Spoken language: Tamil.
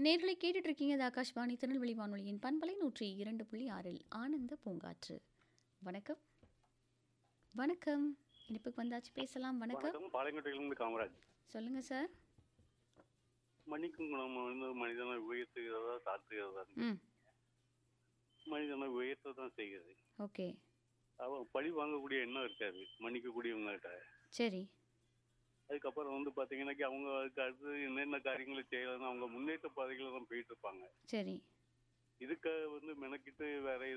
நேர்களை கேட்டுட்டு இருக்கீங்க இது ஆகாஷ்வாணி திருநெல்வேலி வானொலியின் பண்பலை நூற்றி இரண்டு புள்ளி ஆறில் ஆனந்த பூங்காற்று வணக்கம் வணக்கம் இனிப்புக்கு வந்தாச்சு பேசலாம் வணக்கம் வணக்கம் பாளையங்கோட்டையிலிருந்து காமராஜ் சொல்லுங்க சார் மன்னிக்கும் குணம் வந்து மனிதனை உயர்த்துகிறதா தாழ்த்துகிறதா ம் மனிதனை உயர்த்த தான் செய்கிறது ஓகே அவன் பழி வாங்கக்கூடிய எண்ணம் இருக்காது மன்னிக்கக்கூடியவங்ககிட்ட சரி அதுக்கப்புறம் வந்து பார்த்தீங்கன்னாக்கி அவங்க அதுக்கு அடுத்து என்னென்ன காரியங்களை செய்யலாம் அவங்க முன்னேற்ற பாதைகளை தான் போயிட்டு இருப்பாங்க சரி இதுக்கு வந்து மெனக்கிட்டு வேற